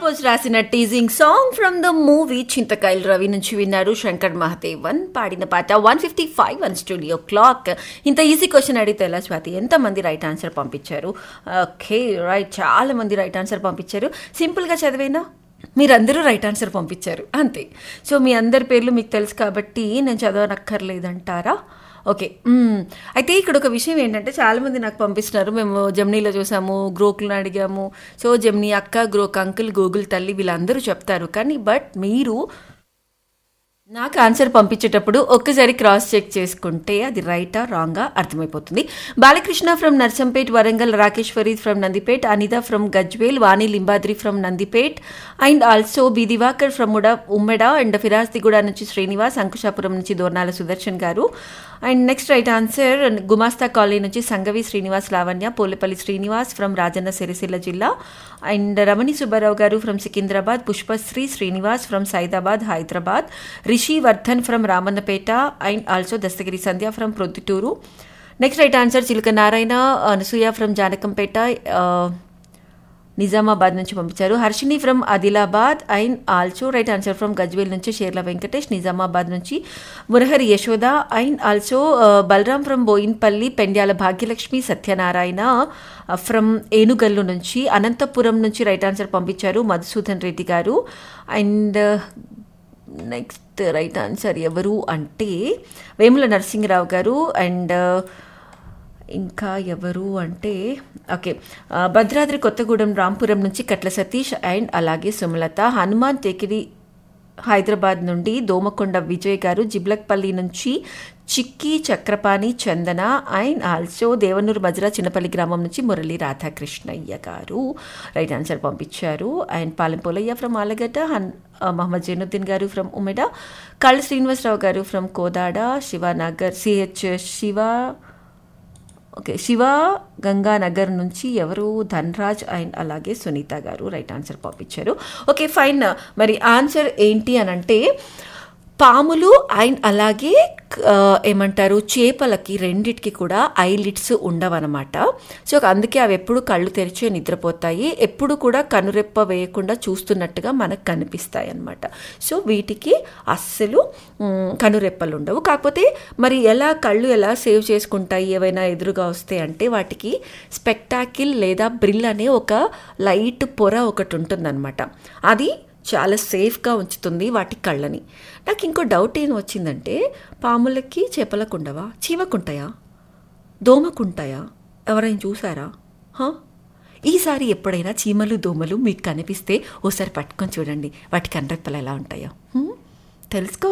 బోస్ రాసిన teasing song from the movie Chintakayala Ravi నుంచి విన్నారు శంకర్ మహాదేవన్ పాడిన పాట one fifty five one studio clock ఇంత ఈజీ క్వశ్చన్ అడిగితే ఎలా స్వాతి ఎంతమంది రైట్ ఆన్సర్ పంపించారు ఓకే రైట్ చాలా మంది రైట్ ఆన్సర్ పంపించారు సింపుల్గా చదివేనా మీరందరూ రైట్ ఆన్సర్ పంపించారు అంతే సో మీ అందరి పేర్లు మీకు తెలుసు కాబట్టి నేను చదవనక్కర్లేదంటారా ఓకే మ్మ్. అయితే ఇక్కడ ఒక విషయం ఏంటంటే చాలామంది నాకు పంపిస్తున్నారు మేము జమ్నీలో చూసాము గ్రోకులను అడిగాము సో జమ్నీ అక్క గ్రోక్ అంకుల్ గూగుల్ తల్లి వీళ్ళందరూ చెప్తారు కానీ బట్ మీరు నాకు ఆన్సర్ పంపించేటప్పుడు ఒక్కసారి క్రాస్ చెక్ చేసుకుంటే అది రైటా రాంగా అర్థమైపోతుంది Balakrishna from Narsampet Warangal Rakesh Farid from Nandipet Anitha from Gajwel Vani Limbadri from Nandipet and also B Divakar from ఉడ ఉమ్మెడ అండ్ ఫిరాస్తిగూడ నుంచి శ్రీనివాస్ అంకుశాపురం నుంచి Dornala Sudarshan garu and next right answer Gumasta colony నుంచి సంగవి శ్రీనివాస్ లావణ్య పోలేపల్లి శ్రీనివాస్ ఫ్రమ్ రాజన్న సిరిసిల్ల జిల్లా and Ramani Subbarao garu from Secunderabad Pushpasri Srinivas from Saidabad Hyderabad Rishi Vardhan from Ramannapeta and also Dastagiri Sandhya from Proddatur next right answer Chiluka Narayana Anasuya from Janakampeta ఆ, నిజామాబాద్ నుంచి పంపించారు Harshini from Adilabad and also right answer from Gajwel నుంచి షేర్ల వెంకటేష్ నిజామాబాద్ నుంచి Murahari Yashoda and also Balaram from Boinpalli Pendyala Bhagyalakshmi Satyanarayana from Enugallu నుంచి అనంతపురం నుంచి రైట్ ఆన్సర్ పంపించారు మధుసూదన్ రెడ్డి గారు అండ్ నెక్స్ట్ రైట్ ఆన్సర్ ఎవరు అంటే వేముల నరసింహరావు గారు అండ్ ఇంకా ఎవరు అంటే ఓకే ఆ, భద్రాద్రి కొత్తగూడెం రాంపురం నుంచి కట్ల సతీష్ అండ్ అలాగే సుమలత హనుమాన్ టేకిరి హైదరాబాద్ నుండి దోమకొండ విజయ్ గారు జిబ్లక్పల్లి నుంచి చిక్కి చక్రపాణి చందన అండ్ ఆల్సో దేవనూరు మజ్రా చిన్నపల్లి గ్రామం నుంచి మురళి రాధాకృష్ణయ్య గారు రైట్ ఆన్సర్ పంపించారు అండ్ పాలెంపోలయ్య ఫ్రమ్ ఆలగడ్డ హన్ ఆ, Mohammed Zainuddin garu from Umeda Kalla Srinivasarao garu from Kodad Shivanagar CH Shiva okay Shiva Ganganagar నుంచి ఎవరు ధన్రాజ్ అండ్ అలాగే సునీత గారు రైట్ ఆన్సర్ పంపించారు ఓకే ఫైన్ మరి ఆన్సర్ ఏంటి అని అంటే పాములు అండ్ అలాగే ఆ, ఏమంటారు చేపలకి రెండిటికి కూడా ఐలిడ్స్ ఉండవన్నమాట సో అందుకే అవి ఎప్పుడు కళ్ళు తెరిచే నిద్రపోతాయి ఎప్పుడు కూడా కనురెప్ప వేయకుండా చూస్తున్నట్టుగా మనకు కనిపిస్తాయి అన్నమాట సో వీటికి అస్సలు మ్, కనురెప్పలు ఉండవు కాకపోతే మరి ఎలా కళ్ళు ఎలా సేవ్ చేసుకుంటాయి ఏవైనా ఎదురుగా వస్తే అంటే వాటికి స్పెక్టాకిల్ లేదా బ్రిల్ అనే ఒక లైట్ పొర ఒకటి ఉంటుందన్నమాట అది చాలా సేఫ్గా ఉంచుతుంది వాటి కళ్ళని నాకు ఇంకో డౌట్ ఏం వచ్చిందంటే పాములకి చేపలకు ఉండవా చీమకుంటాయా దోమకుంటాయా ఎవరైనా చూసారా హా? ఈసారి ఎప్పుడైనా చీమలు దోమలు మీకు కనిపిస్తే ఓసారి పట్టుకొని చూడండి వాటి కనరెప్పలు ఎలా ఉంటాయో హ్మ్? తెలుసుకో